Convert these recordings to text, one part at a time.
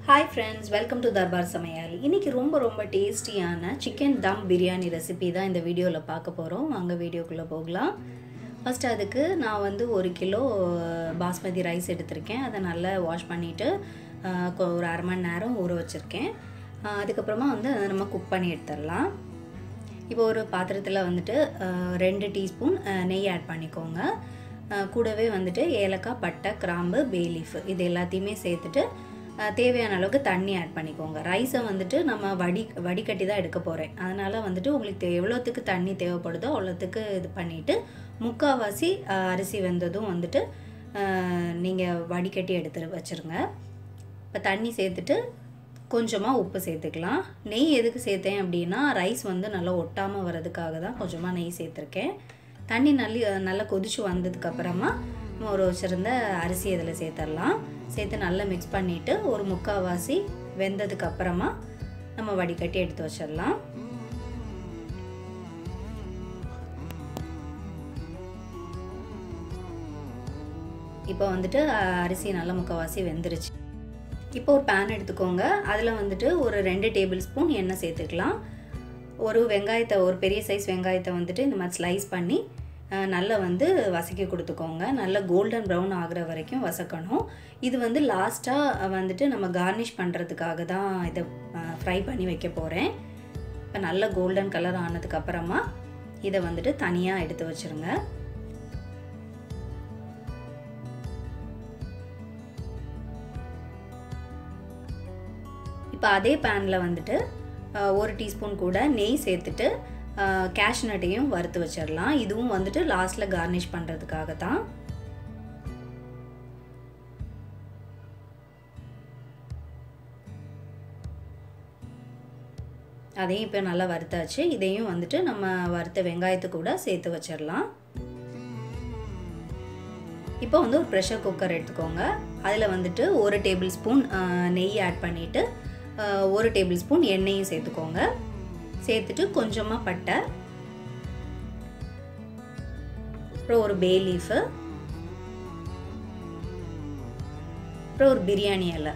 hi friends welcome to Darbar சமையல் இன்றைக்கி ரொம்ப ரொம்ப டேஸ்டியான சிக்கன் தம் பிரியாணி ரெசிபி தான் இந்த வீடியோவில் பார்க்க போகிறோம் வாங்க வீடியோக்குள்ளே போகலாம் ஃபஸ்ட்டு அதுக்கு நான் வந்து ஒரு கிலோ பாஸ்மதி ரைஸ் எடுத்திருக்கேன் அதை நல்லா வாஷ் பண்ணிவிட்டு ஒரு அரை மணி நேரம் ஊற வச்சுருக்கேன் ஆஹ் அதுக்கப்புறமா வந்து அதை நம்ம குக் பண்ணி எடுத்துடலாம் இப்போ ஒரு பாத்திரத்தில் வந்துட்டு ஆஹ் ரெண்டு டீஸ்பூன் நெய் ஆட் பண்ணிக்கோங்க ஆஹ் கூடவே வந்துட்டு ஏலக்காய் பட்டை கிராம்பு பே லீஃப் இது எல்லாத்தையுமே சேர்த்துட்டு ஆஹ் தேவையான அளவுக்கு தண்ணி ஆட் பண்ணிக்கோங்க ரைஸை வந்துட்டு நம்ம வடி வடிகட்டி தான் எடுக்க போகிறேன் அதனால் வந்துட்டு உங்களுக்கு தே- எவ்வளோத்துக்கு தண்ணி தேவைப்படுதோ அவ்வளோத்துக்கு இது பண்ணிவிட்டு முக்கால்வாசி ஆஹ் அரிசி வெந்ததும் வந்துட்டு நீங்கள் வடிகட்டி எடுத்து வச்சுருங்க இப்போ தண்ணி சேர்த்துட்டு கொஞ்சமாக உப்பு சேர்த்துக்கலாம் நெய் எதுக்கு சேர்த்தேன் அப்படின்னா ரைஸ் வந்து நல்லா ஒட்டாமல் வர்றதுக்காக தான் கொஞ்சமாக நெய் சேர்த்துருக்கேன் தண்ணி நல்லி நல்லா கொதிச்சு வந்ததுக்கப்புறமா நம்ம ஒரு வச்சுருந்த அரிசி இதில் சேர்த்துடலாம் சேர்த்து நல்லா மிக்ஸ் பண்ணிவிட்டு ஒரு முக்கால்வாசி வெந்ததுக்கு அப்புறமா நம்ம வடிகட்டி எடுத்து வச்சிடலாம் இப்போ வந்துட்டு அஹ், அரிசி நல்லா முக்கால்வாசி வெந்துருச்சு இப்போ ஒரு பேன் எடுத்துக்கோங்க அதில் வந்துட்டு ஒரு ரெண்டு டேபிள் ஸ்பூன் எண்ணெய் சேர்த்துக்கலாம் ஒரு வெங்காயத்தை ஒரு பெரிய சைஸ் வெங்காயத்தை வந்துட்டு இந்த மாதிரி ஸ்லைஸ் பண்ணி அஹ், நல்லா வந்து வசக்கி கொடுத்துக்கோங்க நல்லா கோல்டன் ப்ரௌன் ஆகுற வரைக்கும் வசக்கணும் இது வந்து லாஸ்ட்டாக வந்துட்டு நம்ம கார்னிஷ் பண்ணுறதுக்காக தான் இதை ஃப்ரை பண்ணி வைக்க போகிறேன் இப்போ நல்ல கோல்டன் கலர் ஆனதுக்கப்புறமா இதை வந்துட்டு தனியாக எடுத்து வச்சுருங்க இப்போ அதே பேனில் வந்துட்டு அஹ், ஒரு டீஸ்பூன் கூட நெய் சேர்த்துட்டு கேஷ் நட்டையும் வறுத்து வச்சிடலாம் இதுவும் வந்துட்டு லாஸ்ட்டில் கார்னிஷ் பண்ணுறதுக்காக தான் அதையும் இப்போ நல்லா வறுத்தாச்சு இதையும் வந்துட்டு நம்ம வறுத்த வெங்காயத்து கூட சேர்த்து வச்சிடலாம் இப்போ வந்து ஒரு ப்ரெஷர் குக்கர் எடுத்துக்கோங்க அதில் வந்துட்டு ஒரு டேபிள் ஸ்பூன் நெய் ஆட் பண்ணிவிட்டு ஒரு டேபிள் ஸ்பூன் எண்ணெயும் சேர்த்துக்கோங்க சேர்த்துட்டு கொஞ்சமாக பட்டை அப்புறம் ஒரு பே லீஃபு அப்புறம் ஒரு பிரியாணி இலை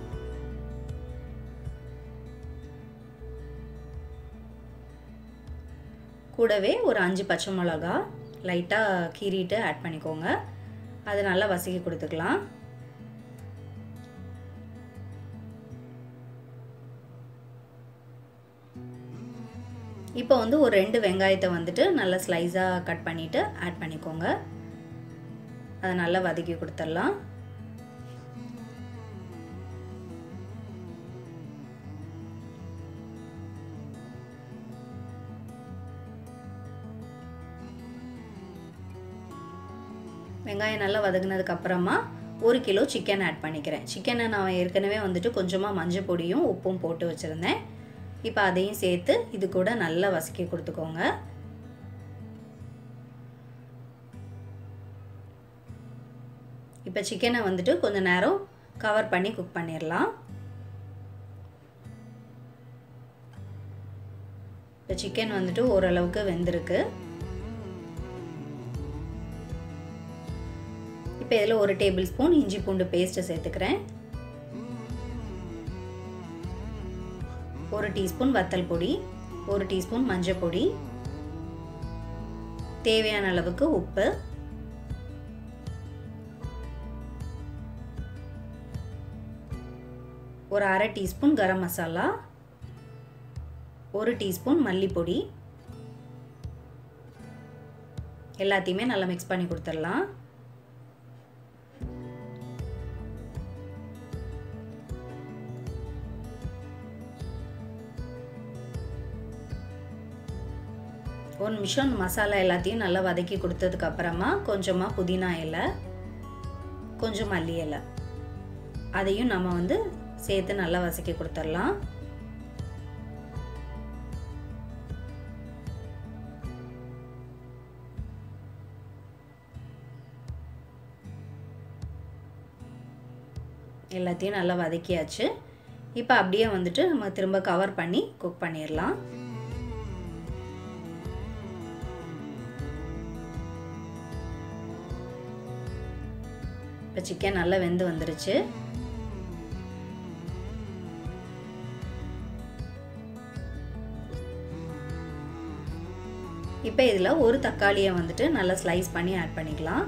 கூடவே ஒரு அஞ்சு பச்சை மிளகா லைட்டாக கீறிட்டு ஆட் பண்ணிக்கோங்க அதை நல்லா வசக்கி கொடுத்துக்கலாம் இப்போ வந்து ஒரு ரெண்டு வெங்காயத்தை வந்துட்டு நல்லா ஸ்லைஸாக கட் பண்ணிவிட்டு ஆட் பண்ணிக்கோங்க அதை நல்லா வதக்கி கொடுத்துடலாம் வெங்காயம் நல்லா வதங்கினதுக்கு அப்புறமா ஒரு கிலோ சிக்கன் ஆட் பண்ணிக்கிறேன் சிக்கனை நான் ஏற்கனவே வந்துட்டு கொஞ்சமாக மஞ்சள் பொடியும் உப்பும் போட்டு வச்சுருந்தேன் இப்போ அதையும் சேர்த்து இது கூட நல்லா வசக்கி கொடுத்துக்கோங்க இப்போ சிக்கனை வந்துட்டு கொஞ்சம் நேரம் கவர் பண்ணி குக் பண்ணிடலாம் இப்போ சிக்கன் வந்துட்டு ஓரளவுக்கு வெந்திருக்கு இப்போ இதில் ஒரு டேபிள் ஸ்பூன் இஞ்சி பூண்டு பேஸ்ட்டை சேர்த்துக்கிறேன் ஒரு டீஸ்பூன் வத்தல் பொடி ஒரு டீஸ்பூன் மஞ்சள் பொடி தேவையான அளவுக்கு உப்பு ஒரு அரை டீஸ்பூன் கரம் மசாலா ஒரு டீஸ்பூன் மல்லிப்பொடி எல்லாத்தையுமே நல்லா மிக்ஸ் பண்ணி கொடுத்துடலாம் ஒரு நிமிஷம் மசாலா எல்லாத்தையும் நல்லா வதக்கி கொடுத்ததுக்கு அப்புறமா கொஞ்சமாக புதினா இலை கொஞ்சம் மல்லி இலை அதையும் நம்ம வந்து சேர்த்து நல்லா வதக்கி கொடுத்துடலாம் எல்லாத்தையும் நல்லா வதக்கியாச்சு இப்போ அப்படியே வந்துட்டு நம்ம திரும்ப கவர் பண்ணி குக் பண்ணிடலாம் இப்போ சிக்கன் நல்லா வெந்து வந்துருச்சு இப்போ இதில் ஒரு தக்காளியை வந்துட்டு நல்லா ஸ்லைஸ் பண்ணி ஆட் பண்ணிக்கலாம்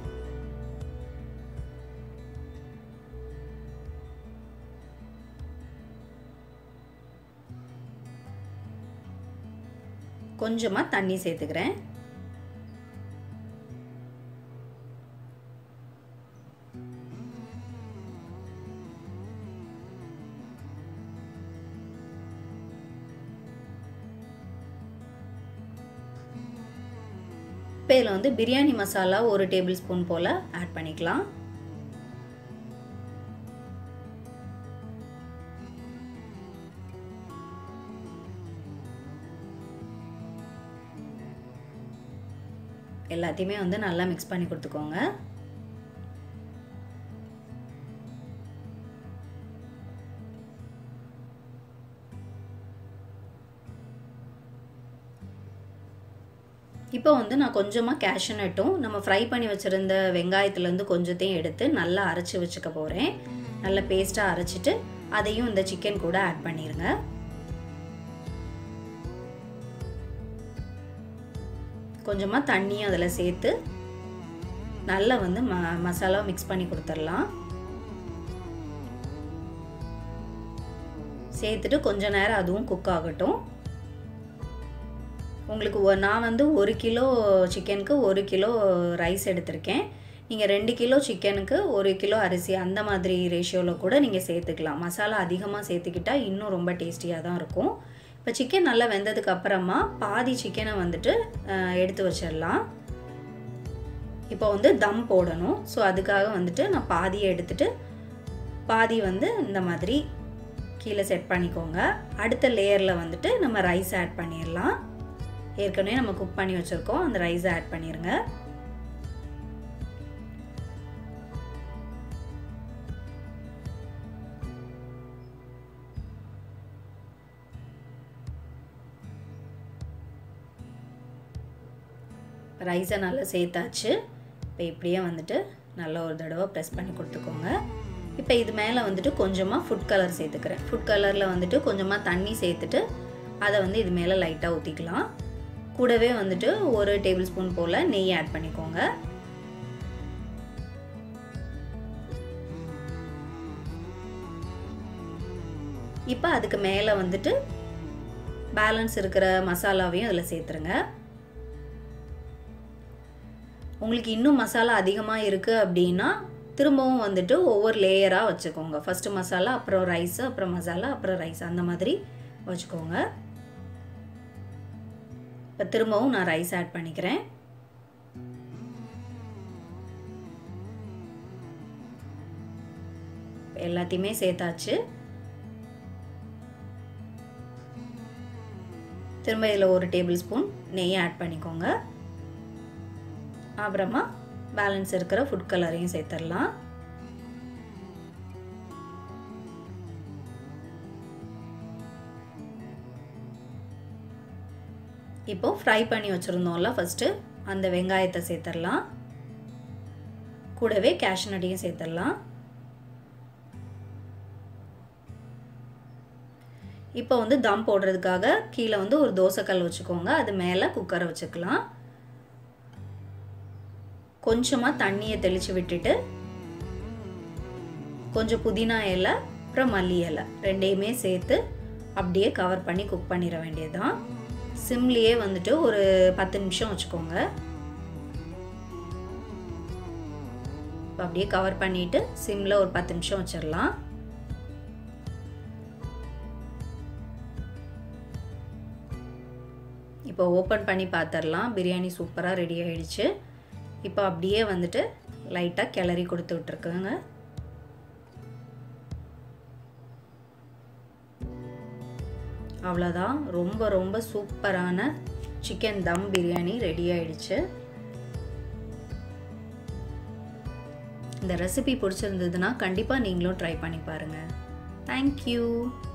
கொஞ்சமாக தண்ணி சேர்த்துக்கிறேன் இப்போ இதில் வந்து பிரியாணி மசாலா ஒரு டேபிள் ஸ்பூன் போல் ஆட் பண்ணிக்கலாம் எல்லாத்தையுமே வந்து நல்லா மிக்ஸ் பண்ணி கொடுத்துக்கோங்க இப்போ வந்து நான் கொஞ்சமாக கேஷ்யூநட்டும் நம்ம ஃப்ரை பண்ணி வச்சுருந்த வெங்காயத்துலேருந்து கொஞ்சத்தையும் எடுத்து நல்லா அரைச்சி வச்சுக்க போகிறேன் நல்லா பேஸ்ட்டாக அரைச்சிட்டு அதையும் இந்த சிக்கன் கூட ஆட் பண்ணிடுங்க கொஞ்சமாக தண்ணியும் அதில் சேர்த்து நல்லா வந்து ம மசாலா மிக்ஸ் பண்ணி கொடுத்துடலாம் சேர்த்துட்டு கொஞ்ச நேரம் அதுவும் குக் ஆகட்டும் உங்களுக்கு நான் வந்து ஒரு கிலோ சிக்கனுக்கு ஒரு கிலோ ரைஸ் எடுத்திருக்கேன் நீங்கள் ரெண்டு கிலோ சிக்கனுக்கு ஒரு கிலோ அரிசி அந்த மாதிரி ரேஷியோவில் கூட நீங்கள் சேர்த்துக்கலாம் மசாலா அதிகமாக சேர்த்துக்கிட்டால் இன்னும் ரொம்ப டேஸ்டியாக தான் இருக்கும் இப்போ சிக்கன் நல்லா வெந்ததுக்கு அப்புறமா பாதி சிக்கனை வந்துட்டு எடுத்து வச்சிடலாம் இப்போ வந்து தம் போடணும் ஸோ அதுக்காக வந்துட்டு நான் பாதியை எடுத்துட்டு பாதி வந்து இந்த மாதிரி கீழே செட் பண்ணிக்கோங்க அடுத்த லேயரில் வந்துட்டு நம்ம ரைஸ் ஆட் பண்ணிடலாம் ஏற்கனவே நம்ம குக் பண்ணி வச்சுருக்கோம் அந்த ரைஸை ஆட் பண்ணிடுங்க ரைஸை நல்லா சேர்த்தாச்சு இப்போ இப்படியே வந்துட்டு நல்லா ஒரு தடவை ப்ரெஸ் பண்ணி கொடுத்துக்கோங்க இப்போ இது மேலே வந்துட்டு கொஞ்சமாக ஃபுட் கலர் சேர்த்துக்கிறேன் ஃபுட் கலரில் வந்துட்டு கொஞ்சமாக தண்ணி சேர்த்துட்டு அதை வந்து இது மேலே லைட்டாக ஊற்றிக்கலாம் கூடவே வந்துட்டு ஒரு டேபிள் ஸ்பூன் போல் நெய் ஆட் பண்ணிக்கோங்க இப்போ அதுக்கு மேலே வந்துட்டு பேலன்ஸ் இருக்கிற மசாலாவையும் அதில் சேர்த்துருங்க உங்களுக்கு இன்னும் மசாலா அதிகமாக இருக்குது அப்படின்னா திரும்பவும் வந்துட்டு ஒவ்வொரு லேயராக வச்சுக்கோங்க ஃபஸ்ட்டு மசாலா அப்புறம் ரைஸு அப்புறம் மசாலா அப்புறம் ரைஸ் அந்த மாதிரி வச்சுக்கோங்க இப்போ திரும்பவும் நான் ரைஸ் ஆட் பண்ணிக்கிறேன் எல்லாத்தையுமே சேர்த்தாச்சு திரும்ப இதில் ஒரு டேபிள் ஸ்பூன் நெய் ஆட் பண்ணிக்கோங்க அப்புறமா பேலன்ஸ் இருக்கிற ஃபுட் கலரையும் சேர்த்துடலாம் இப்போது ஃப்ரை பண்ணி வச்சுருந்தோம்ல ஃபஸ்ட்டு அந்த வெங்காயத்தை சேர்த்துடலாம் கூடவே கேஷ்நட்டையும் சேர்த்துடலாம் இப்போ வந்து தம் போடுறதுக்காக கீழே வந்து ஒரு தோசைக்கல் வச்சுக்கோங்க அது மேலே குக்கரை வச்சுக்கலாம் கொஞ்சமாக தண்ணியை தெளித்து விட்டுட்டு கொஞ்சம் புதினா இலை அப்புறம் மல்லி இலை ரெண்டையுமே சேர்த்து அப்படியே கவர் பண்ணி குக் பண்ணிட வேண்டியதுதான் சிம்லேயே வந்துட்டு ஒரு பத்து நிமிஷம் வச்சுக்கோங்க அப்படியே கவர் பண்ணிவிட்டு சிம்மில் ஒரு பத்து நிமிஷம் வச்சிடலாம் இப்போ ஓப்பன் பண்ணி பார்த்துடலாம் பிரியாணி சூப்பராக ரெடி ஆகிடுச்சு இப்போ அப்படியே வந்துட்டு லைட்டாக கிளறி கொடுத்து விட்ருக்குங்க அவ்வளோதான் ரொம்ப ரொம்ப சூப்பரான சிக்கன் தம் பிரியாணி ரெடி ஆயிடுச்சு இந்த ரெசிபி பிடிச்சிருந்ததுன்னா கண்டிப்பாக நீங்களும் ட்ரை பண்ணி பாருங்கள் தேங்க்யூ